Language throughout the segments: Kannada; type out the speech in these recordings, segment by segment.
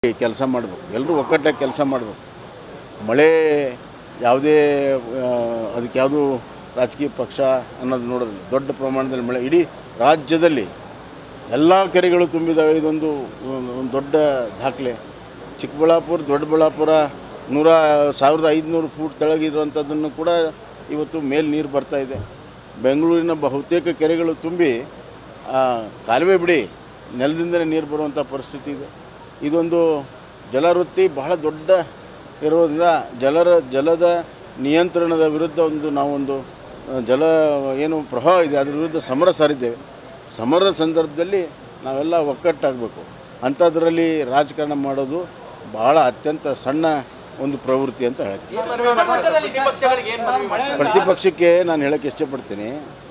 ಕೆಲಸ ಮಾಡಬೇಕು ಎಲ್ಲರೂ ಒಕ್ಕಟ್ಟಾಗಿ ಕೆಲಸ ಮಾಡಬೇಕು ಮಳೆ ಯಾವುದೇ ಆ, ಅದಕ್ಕೆ ಯಾವುದೂ ರಾಜಕೀಯ ಪಕ್ಷ ಅನ್ನೋದು ನೋಡೋದಿಲ್ಲ ದೊಡ್ಡ ಪ್ರಮಾಣದಲ್ಲಿ ಮಳೆ ಇಡೀ ರಾಜ್ಯದಲ್ಲಿ ಎಲ್ಲ ಕೆರೆಗಳು ತುಂಬಿದ್ದಾವೆ ಇದೊಂದು ಒಂದು ದೊಡ್ಡ ದಾಖಲೆ ಚಿಕ್ಕಬಳ್ಳಾಪುರ ದೊಡ್ಡಬಳ್ಳಾಪುರ ನೂರ ಸಾವಿರದ ಐದುನೂರು ಫೂಟ್ ತೆಳಗಿರುವಂಥದ್ದನ್ನು ಕೂಡ ಇವತ್ತು ಮೇಲೆ ನೀರು ಬರ್ತಾ ಇದೆ ಬೆಂಗಳೂರಿನ ಬಹುತೇಕ ಕೆರೆಗಳು ತುಂಬಿ ಆ, ಕಾಲುವೆ ಬಿಡಿ ನೆಲದಿಂದಲೇ ನೀರು ಬರುವಂಥ ಪರಿಸ್ಥಿತಿ ಇದೆ ಇದೊಂದು ಜಲವೃತ್ತಿ ಬಹಳ ದೊಡ್ಡ ಇರೋದ್ರಿಂದ ಜಲರ ಜಲದ ನಿಯಂತ್ರಣದ ವಿರುದ್ಧ ಒಂದು ನಾವೊಂದು ಆ, ಜಲ ಏನು ಪ್ರವಾಹ ಇದೆ ಅದ್ರ ವಿರುದ್ಧ ಸಮರ ಸಾರಿದ್ದೇವೆ ಸಮರದ ಸಂದರ್ಭದಲ್ಲಿ ನಾವೆಲ್ಲ ಒಕ್ಕಟ್ಟಾಗಬೇಕು ಅಂಥದ್ರಲ್ಲಿ ರಾಜಕಾರಣ ಮಾಡೋದು ಬಹಳ ಅತ್ಯಂತ ಸಣ್ಣ ಒಂದು ಪ್ರವೃತ್ತಿ ಅಂತ ಹೇಳ್ತೀನಿ ಪ್ರತಿಪಕ್ಷಗಳಿಗೆ ಏನ್ ಮನವಿ ಮಾಡ್ತೀರಾ? ಪ್ರತಿಪಕ್ಷಕ್ಕೆ ನಾನು ಹೇಳಕ್ಕೆ ಇಷ್ಟಪಡ್ತೀನಿ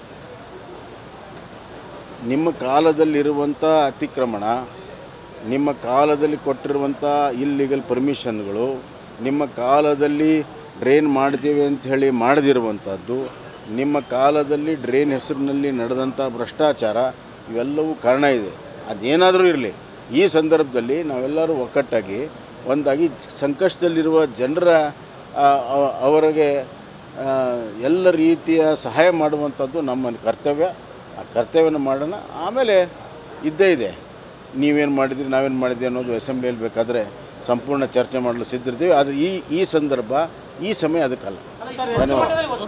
ನಿಮ್ಮ ಕಾಲದಲ್ಲಿರುವಂಥ ಅತಿಕ್ರಮಣ ನಿಮ್ಮ ಕಾಲದಲ್ಲಿ ಕೊಟ್ಟಿರುವಂಥ ಇಲ್ಲಿಗಲ್ ಪರ್ಮಿಷನ್ಗಳು ನಿಮ್ಮ ಕಾಲದಲ್ಲಿ ಡ್ರೈನ್ ಮಾಡ್ತೀವಿ ಅಂತ ಹೇಳಿ ಮಾಡದಿರುವಂಥದ್ದು ನಿಮ್ಮ ಕಾಲದಲ್ಲಿ ಡ್ರೈನ್ ಹೆಸರಿನಲ್ಲಿ ನಡೆದಂಥ ಭ್ರಷ್ಟಾಚಾರ ಇವೆಲ್ಲವೂ ಕಾರಣ ಇದೆ ಅದೇನಾದರೂ ಇರಲಿ ಈ ಸಂದರ್ಭದಲ್ಲಿ ನಾವೆಲ್ಲರೂ ಒಕ್ಕಟ್ಟಾಗಿ ಒಂದಾಗಿ ಸಂಕಷ್ಟದಲ್ಲಿರುವ ಜನರ ಆ, ಅವ- ಅವರಿಗೆ ಆ, ಎಲ್ಲ ರೀತಿಯ ಸಹಾಯ ಮಾಡುವಂಥದ್ದು ನಮ್ಮ ಕರ್ತವ್ಯ ಆ ಕರ್ತವ್ಯನ ಮಾಡೋಣ ಆಮೇಲೆ ಇದ್ದೇ ಇದೆ ನೀವೇನು ಮಾಡಿದ್ರಿ ನಾವೇನು ಮಾಡಿದ್ವಿ ಅನ್ನೋದು ಅಸೆಂಬ್ಲಿಯಲ್ಲಿ ಬೇಕಾದರೆ ಸಂಪೂರ್ಣ ಚರ್ಚೆ ಮಾಡಲು ಸಿದ್ಧಿರ್ತೀವಿ ಆದರೆ ಈ ಈ ಸಂದರ್ಭ ಈ ಸಮಯ ಅದಕ್ಕಲ್ಲ ಧನ್ಯವಾದ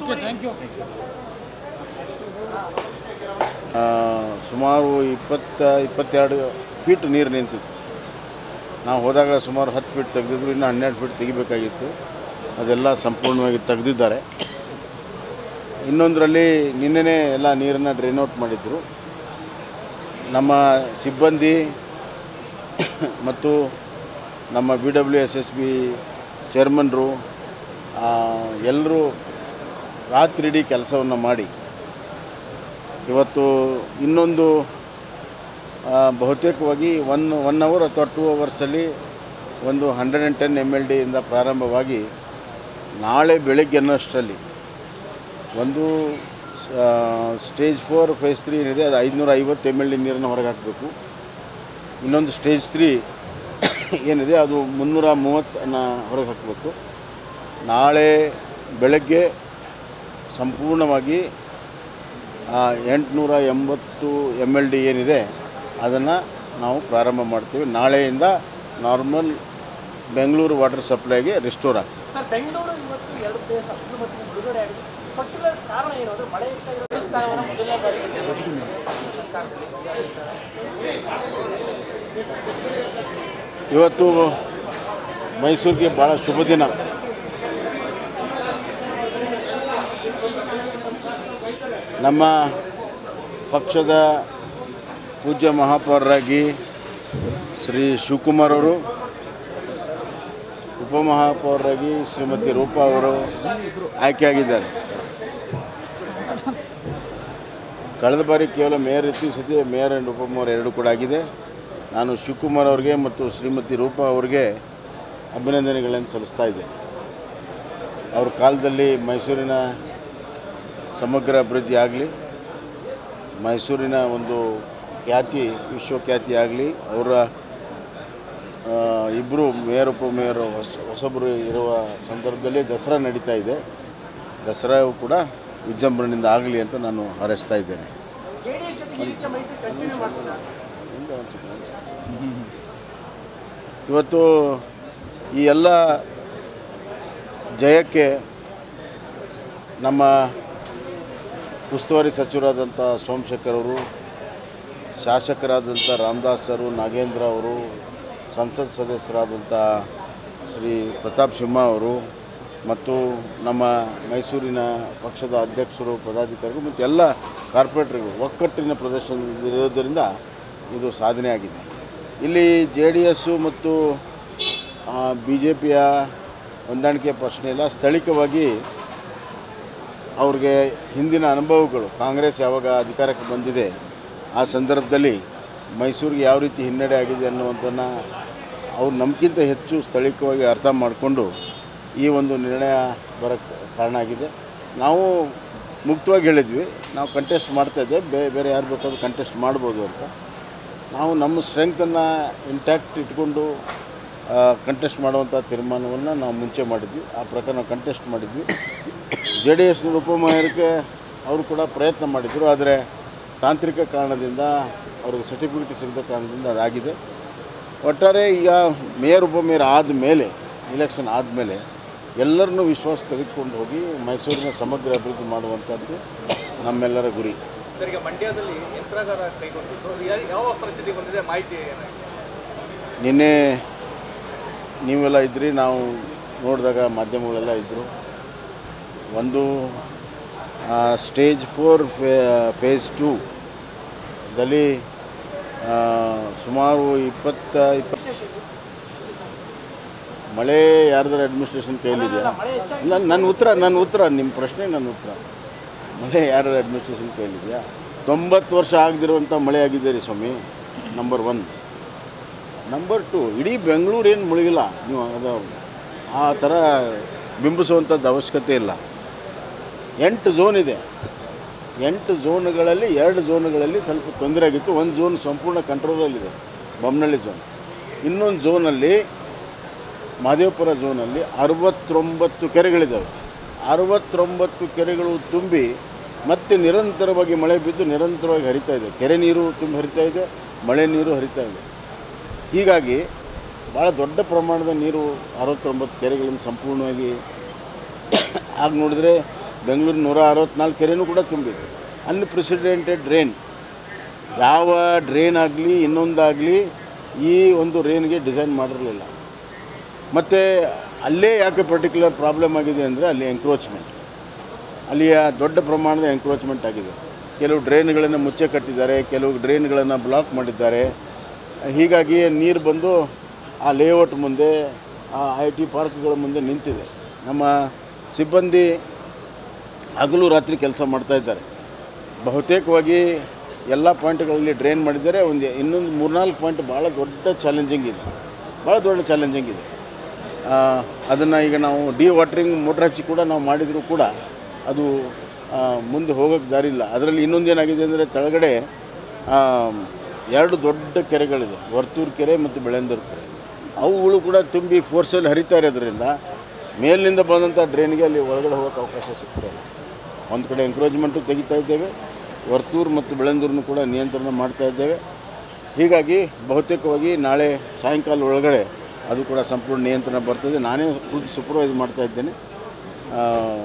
ಆ, ಸುಮಾರು ಇಪ್ಪತ್ತ ಇಪ್ಪತ್ತೆರಡು ಫೀಟ್ ನೀರು ನಿಂತಿತ್ತು ನಾವು ಹೋದಾಗ ಸುಮಾರು ಹತ್ತು ಫೀಟ್ ತೆಗೆದಿದ್ರು ಇನ್ನು ಹನ್ನೆರಡು ಫೀಟ್ ತೆಗಿಬೇಕಾಗಿತ್ತು ಅದೆಲ್ಲ ಸಂಪೂರ್ಣವಾಗಿ ತೆಗೆದಿದ್ದಾರೆ ಇನ್ನೊಂದರಲ್ಲಿ ನಿನ್ನೆನೇ ಎಲ್ಲ ನೀರನ್ನು ಡ್ರೈನ್ ಔಟ್ ಮಾಡಿದ್ರು ನಮ್ಮ ಸಿಬ್ಬಂದಿ ಮತ್ತು ನಮ್ಮ B W S S B ಚೇರ್ಮನ್ರು ಎಲ್ಲರೂ ರಾತ್ರಿಡೀ ಕೆಲಸವನ್ನು ಮಾಡಿ ಇವತ್ತು ಇನ್ನೊಂದು ಆ, ಬಹುತೇಕವಾಗಿ ಒನ್ ಒನ್ ಅವರ್ ಅಥವಾ ಟೂ ಅವರ್ಸಲ್ಲಿ ಒಂದು hundred and ten M L ಡಿಯಿಂದ ಪ್ರಾರಂಭವಾಗಿ ನಾಳೆ ಬೆಳಗ್ಗೆ ಅನ್ನೋಷ್ಟರಲ್ಲಿ ಒಂದು ಸ್ಟೇಜ್ ಫೋರ್ ಫೇಸ್ ತ್ರೀ ಏನಿದೆ ಅದು ಐದುನೂರ ಐವತ್ತು ಎಮ್ ಎಲ್ ಡಿ ನೀರನ್ನು ಹೊರಗೆ ಹಾಕಬೇಕು ಇನ್ನೊಂದು ಸ್ಟೇಜ್ ತ್ರೀ ಏನಿದೆ ಅದು ಮುನ್ನೂರ ಮೂವತ್ತನ್ನು ಹೊರಗೆ ಹಾಕಬೇಕು ನಾಳೆ ಬೆಳಗ್ಗೆ ಸಂಪೂರ್ಣವಾಗಿ ಎಂಟುನೂರ ಎಂಬತ್ತು ಎಮ್ ಎಲ್ ಡಿ ಏನಿದೆ ಅದನ್ನು ನಾವು ಪ್ರಾರಂಭ ಮಾಡ್ತೀವಿ ನಾಳೆಯಿಂದ ನಾರ್ಮಲ್ ಬೆಂಗಳೂರು ವಾಟರ್ ಸಪ್ಲೈಗೆ ರಿಸ್ಟೋರ್ ಆಗ್ತದೆ ಸರ್ ಬೆಂಗಳೂರು ಇವತ್ತು ಎರಡು ಪ್ಲೇಸ್ ಅಷ್ಟು ಮಟ್ಟಿಗೆ ಬಿಡುಗಡೆ ಆಗಿದೆ ಪರ್ಟಿಕ್ಯುಲರ್ ಕಾರಣ ಏನು ಅಂದರೆ ಮಳೆ ಇರ್ತಾ ಇರೋ ಸ್ಥಾನವನ್ನು ಮೊದಲನೇ ಬಾರಿಗೆ ಇವತ್ತು ಮೈಸೂರಿಗೆ ಭಾಳ ಶುಭ ದಿನ ನಮ್ಮ ಪಕ್ಷದ ಪೂಜ್ಯ ಮಹಾಪೌರರಾಗಿ ಶ್ರೀ ಶಿವಕುಮಾರ್ ಅವರು ಉಪಮಹಾಪೌರರಾಗಿ ಶ್ರೀಮತಿ ರೂಪಾ ಅವರು ಆಯ್ಕೆಯಾಗಿದ್ದಾರೆ ಕಳೆದ ಬಾರಿ ಕೇವಲ ಮೇಯರ್ ಇತ್ತು ಈ ಸತಿ ಮೇಯರ್ ಆ್ಯಂಡ್ ಉಪಮೇಯರ್ ಎರಡು ಕೂಡ ಆಗಿದೆ ನಾನು ಶಿವಕುಮಾರ್ ಅವ್ರಿಗೆ ಮತ್ತು ಶ್ರೀಮತಿ ರೂಪಾ ಅವ್ರಿಗೆ ಅಭಿನಂದನೆಗಳನ್ನು ಸಲ್ಲಿಸ್ತಾ ಇದ್ದೆ ಅವ್ರ ಕಾಲದಲ್ಲಿ ಮೈಸೂರಿನ ಸಮಗ್ರ ಅಭಿವೃದ್ಧಿ ಆಗಲಿ ಮೈಸೂರಿನ ಒಂದು ಖ್ಯಾತಿ ವಿಶ್ವಖ್ಯಾತಿ ಆಗಲಿ ಅವರ ಇಬ್ಬರು ಮೇಯರ್ ಉಪಮೇಯರ್ ಹೊಸ ಹೊಸಬರು ಇರುವ ಸಂದರ್ಭದಲ್ಲಿ ದಸರಾ ನಡೀತಾ ಇದೆ ದಸರಾವು ಕೂಡ ವಿಜೃಂಭಣೆಯಿಂದ ಆಗಲಿ ಅಂತ ನಾನು ಹಾರೈಸ್ತಾ ಇದ್ದೇನೆ ಜೆ ಡಿ ಎಸ್ ಜೊತೆಗೆ ಈ ರೀತಿಯ ಮೈತ್ರಿ ಕಂಟಿನ್ಯೂ ಮಾಡ್ತಾರೆ ಹಿಂದೆ ಒಂದ್ second. ಇವತ್ತು ಈ ಎಲ್ಲ ಜಯಕ್ಕೆ ನಮ್ಮ ಉಸ್ತುವಾರಿ ಸಚಿವರಾದಂಥ ಸೋಮಶೇಖರ್ ಅವರು ಶಾಸಕರಾದಂಥ ರಾಮದಾಸ್ ಅವರು ನಾಗೇಂದ್ರ ಅವರು ಸಂಸತ್ ಸದಸ್ಯರಾದಂಥ ಶ್ರೀ ಪ್ರತಾಪ್ ಸಿಂಹ ಅವರು ಮತ್ತು ನಮ್ಮ ಮೈಸೂರಿನ ಪಕ್ಷದ ಅಧ್ಯಕ್ಷರು ಪದಾಧಿಕಾರಿಗಳು ಮತ್ತು ಎಲ್ಲ ಕಾರ್ಪೊರೇಟರ್ಗಳು ಒಕ್ಕಟ್ಟಿನ ಪ್ರದರ್ಶನ ಇರೋದರಿಂದ ಇದು ಸಾಧನೆ ಆಗಿದೆ ಇಲ್ಲಿ ಜೆ ಡಿ ಎಸ್ಸು ಮತ್ತು ಬಿ ಜೆ ಪಿಯ ಹೊಂದಾಣಿಕೆ ಪ್ರಶ್ನೆ ಇಲ್ಲ ಸ್ಥಳೀಯವಾಗಿ ಅವ್ರಿಗೆ ಹಿಂದಿನ ಅನುಭವಗಳು ಕಾಂಗ್ರೆಸ್ ಯಾವಾಗ ಅಧಿಕಾರಕ್ಕೆ ಬಂದಿದೆ ಆ ಸಂದರ್ಭದಲ್ಲಿ ಮೈಸೂರಿಗೆ ಯಾವ ರೀತಿ ಹಿನ್ನಡೆ ಆಗಿದೆ ಅನ್ನುವಂಥನ್ನು ಅವ್ರು ನಮಗಿಂತ ಹೆಚ್ಚು ಸ್ಥಳೀಯವಾಗಿ ಅರ್ಥ ಮಾಡಿಕೊಂಡು ಈ ಒಂದು ನಿರ್ಣಯ ಬರೋಕ್ಕೆ ಕಾರಣ ಆಗಿದೆ ನಾವು ಮುಕ್ತವಾಗಿ ಹೇಳಿದ್ವಿ ನಾವು ಕಂಟೆಸ್ಟ್ ಮಾಡ್ತಾಯಿದ್ದೆ ಬೇರೆ ಬೇರೆ ಯಾರು ಬೇಕಾದ್ರೂ ಕಂಟೆಸ್ಟ್ ಮಾಡ್ಬೋದು ಅಂತ ನಾವು ನಮ್ಮ ಸ್ಟ್ರೆಂಗ್ತನ್ನು ಇಂಟ್ಯಾಕ್ಟ್ ಇಟ್ಕೊಂಡು ಕಂಟೆಸ್ಟ್ ಮಾಡುವಂಥ ತೀರ್ಮಾನವನ್ನು ನಾವು ಮುಂಚೆ ಮಾಡಿದ್ವಿ ಆ ಪ್ರಕಾರ ನಾವು ಕಂಟೆಸ್ಟ್ ಮಾಡಿದ್ವಿ ಜೆ ಡಿ ಎಸ್ನ ಉಪಮೇಯರ್ಗೆ ಅವರು ಕೂಡ ಪ್ರಯತ್ನ ಮಾಡಿದರು ಆದರೆ ತಾಂತ್ರಿಕ ಕಾರಣದಿಂದ ಅವ್ರಿಗೆ ಸರ್ಟಿಫಿಕೇಟ್ ಸಿಗದ ಕಾರಣದಿಂದ ಅದಾಗಿದೆ ಒಟ್ಟಾರೆ ಈಗ ಮೇಯರ್ ಉಪಮೇಯರ್ ಆದಮೇಲೆ ಇಲೆಕ್ಷನ್ ಆದಮೇಲೆ ಎಲ್ಲರನ್ನೂ ವಿಶ್ವಾಸ ತೆಗೆದುಕೊಂಡು ಹೋಗಿ ಮೈಸೂರಿನ ಸಮಗ್ರ ಅಭಿವೃದ್ಧಿ ಮಾಡುವಂಥದ್ದು ನಮ್ಮೆಲ್ಲರ ಗುರಿ ಸರ್ ಈಗ ಮಂಡ್ಯದಲ್ಲಿ ಯಂತ್ರಾಗಾರ ಕೈಗೊಂಡಿದ್ದು ಅದು ಯಾ- ಯಾವ ಪರಿಸ್ಥಿತಿ ಬಂದಿದೆ ಮಾಹಿತಿ ಏನಾಗಿದೆ ನಿನ್ನೆ ನೀವೆಲ್ಲ ಇದ್ರಿ ನಾವು ನೋಡಿದಾಗ ಮಾಧ್ಯಮಗಳೆಲ್ಲ ಇದ್ದರು ಒಂದು ಸ್ಟೇಜ್ ಫೋರ್ ಫೇಸ್ ಟೂ ದಲ್ಲಿ ಆ, ಸುಮಾರು ಇಪ್ಪತ್ತ ಇಪ್ಪತ್ತು ಮಳೆ ಯಾರ್ದಾರ ಅಡ್ಮಿನಿಸ್ಟ್ರೇಷನ್ ಕೈಲಿದೆಯಾ ಮಳೆ ಹೆಚ್ಚಾಗಿ ನನ್ನ ನನ್ನ ಉತ್ತರ ನನ್ನ ಉತ್ತರ ನಿಮ್ಮ ಪ್ರಶ್ನೆ ನನ್ನ ಉತ್ತರ ಮಳೆ ಯಾರ ಅಡ್ಮಿನಿಸ್ಟ್ರೇಷನ್ ಕೈಲಿದೆಯಾ ತೊಂಬತ್ತು ವರ್ಷ ಆಗದಿರುವಂಥ ಮಳೆ ಆಗಿದೆ ರೀ ಸ್ವಾಮಿ ನಂಬರ್ ಒನ್ ನಂಬರ್ ಟು ಇಡೀ ಬೆಂಗಳೂರು ಏನು ಮುಳುಗಿಲ್ಲ ನೀವು ಅದು ಆ ಥರ ಬಿಂಬಿಸುವಂಥದ್ದು ಅವಶ್ಯಕತೆ ಇಲ್ಲ ಎಂಟು ಝೋನ್ ಇದೆ ಎಂಟು ಝೋನ್ಗಳಲ್ಲಿ ಎರಡು ಝೋನ್ಗಳಲ್ಲಿ ಸ್ವಲ್ಪ ತೊಂದರೆ ಆಗಿತ್ತು ಒಂದು ಝೋನ್ ಸಂಪೂರ್ಣ ಕಂಟ್ರೋಲಲ್ಲಿದೆ ಬೊಮ್ಮನಹಳ್ಳಿ ಝೋನ್ ಇನ್ನೊಂದು ಝೋನಲ್ಲಿ ಮಹದೇವಪುರ ಝೋನಲ್ಲಿ ಅರವತ್ತೊಂಬತ್ತು ಕೆರೆಗಳಿದ್ದಾವೆ ಅರವತ್ತೊಂಬತ್ತು ಕೆರೆಗಳು ತುಂಬಿ ಮತ್ತೆ ನಿರಂತರವಾಗಿ ಮಳೆ ಬಿದ್ದು ನಿರಂತರವಾಗಿ ಹರಿತಾ ಇದೆ ಕೆರೆ ನೀರು ತುಂಬಿ ಹರಿತಾ ಇದೆ ಮಳೆ ನೀರು ಹರಿತಾ ಇದೆ ಹೀಗಾಗಿ ಭಾಳ ದೊಡ್ಡ ಪ್ರಮಾಣದ ನೀರು ಅರವತ್ತೊಂಬತ್ತು ಕೆರೆಗಳನ್ನು ಸಂಪೂರ್ಣವಾಗಿ ಆಗ ನೋಡಿದರೆ ಬೆಂಗಳೂರು ನೂರ ಅರವತ್ನಾಲ್ಕು ಕೆರೆನೂ ಕೂಡ ತುಂಬಿದೆ ಅನ್ಪ್ರೆಸಿಡೆಂಟೆಡ್ ರೇನ್ ಯಾವ ಡ್ರೈನ್ ಆಗಲಿ ಇನ್ನೊಂದಾಗಲಿ ಈ ಒಂದು ರೇನ್ಗೆ ಡಿಸೈನ್ ಮಾಡಿರಲಿಲ್ಲ ಮತ್ತು ಅಲ್ಲೇ ಯಾಕೆ ಪರ್ಟಿಕ್ಯುಲರ್ ಪ್ರಾಬ್ಲಮ್ ಆಗಿದೆ ಅಂದರೆ ಅಲ್ಲಿ ಎಂಕ್ರೋಚ್ಮೆಂಟ್ ಅಲ್ಲಿಯ ದೊಡ್ಡ ಪ್ರಮಾಣದ ಎಂಕ್ರೋಚ್ಮೆಂಟ್ ಆಗಿದೆ ಕೆಲವು ಡ್ರೈನ್ಗಳನ್ನು ಮುಚ್ಚೆ ಕಟ್ಟಿದ್ದಾರೆ ಕೆಲವು ಡ್ರೈನ್ಗಳನ್ನು ಬ್ಲಾಕ್ ಮಾಡಿದ್ದಾರೆ ಹೀಗಾಗಿ ನೀರು ಬಂದು ಆ ಲೇಔಟ್ ಮುಂದೆ ಆ ಐ ಟಿ ಪಾರ್ಕ್ಗಳ ಮುಂದೆ ನಿಂತಿದೆ ನಮ್ಮ ಸಿಬ್ಬಂದಿ ಹಗಲು ರಾತ್ರಿ ಕೆಲಸ ಮಾಡ್ತಾ ಇದ್ದಾರೆ ಬಹುತೇಕವಾಗಿ ಎಲ್ಲ ಪಾಯಿಂಟ್ಗಳಲ್ಲಿ ಡ್ರೈನ್ ಮಾಡಿದ್ದಾರೆ ಒಂದು ಇನ್ನೊಂದು ಮೂರ್ನಾಲ್ಕು ಪಾಯಿಂಟ್ ಭಾಳ ದೊಡ್ಡ ಚಾಲೆಂಜಿಂಗ್ ಇದೆ ಭಾಳ ದೊಡ್ಡ ಚಾಲೆಂಜಿಂಗ್ ಇದೆ ಅದನ್ನು ಈಗ ನಾವು ಡಿ ವಾಟ್ರಿಂಗ್ ಮೋಟ್ರ್ ಹಚ್ಚಿ ಕೂಡ ನಾವು ಮಾಡಿದರೂ ಕೂಡ ಅದು ಆ, ಮುಂದೆ ಹೋಗೋಕ್ಕೆ ದಾರಿ ಇಲ್ಲ ಅದರಲ್ಲಿ ಇನ್ನೊಂದು ಏನಾಗಿದೆ ಅಂದರೆ ಕೆಳಗಡೆ ಆ, ಎರಡು ದೊಡ್ಡ ಕೆರೆಗಳಿದೆ ವರ್ತೂರು ಕೆರೆ ಮತ್ತು ಬೆಳೆಂದೂರು ಕೆರೆ ಅವುಗಳು ಕೂಡ ತುಂಬಿ ಫೋರ್ಸಲ್ಲಿ ಹರಿತಾ ಇರೋದ್ರಿಂದ ಮೇಲಿನಿಂದ ಬಂದಂಥ ಡ್ರೈನ್ಗೆ ಅಲ್ಲಿ ಒಳಗಡೆ ಹೋಗೋಕ್ಕೆ ಅವಕಾಶ ಸಿಗ್ತಾ ಇಲ್ಲ ಒಂದು ಕಡೆ ಎಂಕ್ರೋಚ್ಮೆಂಟು ತೆಗಿತಾ ಇದ್ದೇವೆ ವರ್ತೂರು ಮತ್ತು ಬೆಳೆಂದೂರನ್ನು ಕೂಡ ನಿಯಂತ್ರಣ ಮಾಡ್ತಾ ಇದ್ದೇವೆ ಹೀಗಾಗಿ ಬಹುತೇಕವಾಗಿ ನಾಳೆ ಸಾಯಂಕಾಲ ಒಳಗಡೆ ಅದು ಕೂಡ ಸಂಪೂರ್ಣ ನಿಯಂತ್ರಣ ಬರ್ತದೆ ನಾನೇ ಖುದ್ದು ಸೂಪರ್ವೈಸ್ ಮಾಡ್ತಾ ಇದ್ದೇನೆ ಆ,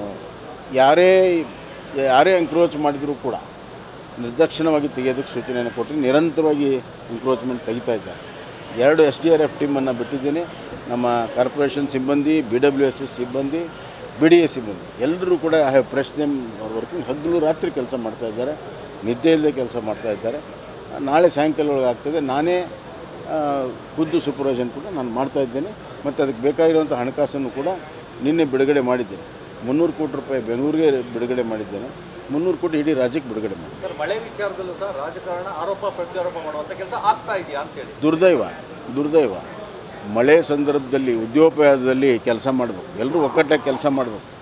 ಯಾರೇ ಯಾರೇ ಎಂಕ್ರೋಚ್ ಮಾಡಿದರೂ ಕೂಡ ನಿರ್ದಾಕ್ಷಿಣ್ಯವಾಗಿ ತೆಗೆಯೋದಕ್ಕೆ ಸೂಚನೆಯನ್ನು ಕೊಟ್ಟು ನಿರಂತರವಾಗಿ ಎಂಕ್ರೋಚ್ಮೆಂಟ್ ತೆಗಿತಾ ಇದ್ದಾರೆ ಎರಡು ಎಸ್ ಡಿ ಆರ್ ಎಫ್ ಟೀಮನ್ನು ಬಿಟ್ಟಿದ್ದೀನಿ ನಮ್ಮ ಕಾರ್ಪೊರೇಷನ್ ಸಿಬ್ಬಂದಿ ಬಿ ಡಬ್ಲ್ಯೂ ಎಸ್ ಎಸ್ ಸಿಬ್ಬಂದಿ ಬಿ ಡಿ ಎಸ್ ಸಿಬ್ಬಂದಿ ಎಲ್ಲರೂ ಕೂಡ I have press name working ಹಗಲು ರಾತ್ರಿ ಕೆಲಸ ಮಾಡ್ತಾ ಇದ್ದಾರೆ ನಿದ್ದೆ ಇಲ್ಲದೆ ಕೆಲಸ ಮಾಡ್ತಾ ಇದ್ದಾರೆ ನಾಳೆ ಸಾಯಂಕಾಲ ಒಳಗೆ ಆಗ್ತದೆ ನಾನೇ ಆ, ಖುದ್ದು ಸೂಪರ್ವೈಸನ್ ಕೂಡ ನಾನು ಮಾಡ್ತಾ ಇದ್ದೇನೆ ಮತ್ತು ಅದಕ್ಕೆ ಬೇಕಾಗಿರುವಂಥ ಹಣಕಾಸನ್ನು ಕೂಡ ನಿನ್ನೆ ಬಿಡುಗಡೆ ಮಾಡಿದ್ದೇನೆ ಮುನ್ನೂರು ಕೋಟಿ ರೂಪಾಯಿ ಬೆಂಗಳೂರಿಗೆ ಬಿಡುಗಡೆ ಮಾಡಿದ್ದೇನೆ ಮುನ್ನೂರು ಕೋಟಿ ಇಡೀ ರಾಜ್ಯಕ್ಕೆ ಬಿಡುಗಡೆ ಮಾಡಿ ಸರ್ ಮಳೆ ವಿಚಾರದಲ್ಲೂ ಸಹ ರಾಜಕಾರಣ ಆರೋಪ ಪ್ರತ್ಯಾರೋಪ ಮಾಡುವಂತ ಕೆಲಸ ಆಗ್ತಾ ಇದೆಯಾ ಅಂತ ಹೇಳಿ ದುರ್ದೈವ ದುರ್ದೈವ ಮಳೆ ಸಂದರ್ಭದಲ್ಲಿ ಉದ್ಯೋಗದಲ್ಲಿ ಕೆಲಸ ಮಾಡಬೇಕು ಎಲ್ಲರೂ ಒಕ್ಕಟ್ಟಾಗಿ ಕೆಲಸ ಮಾಡಬೇಕು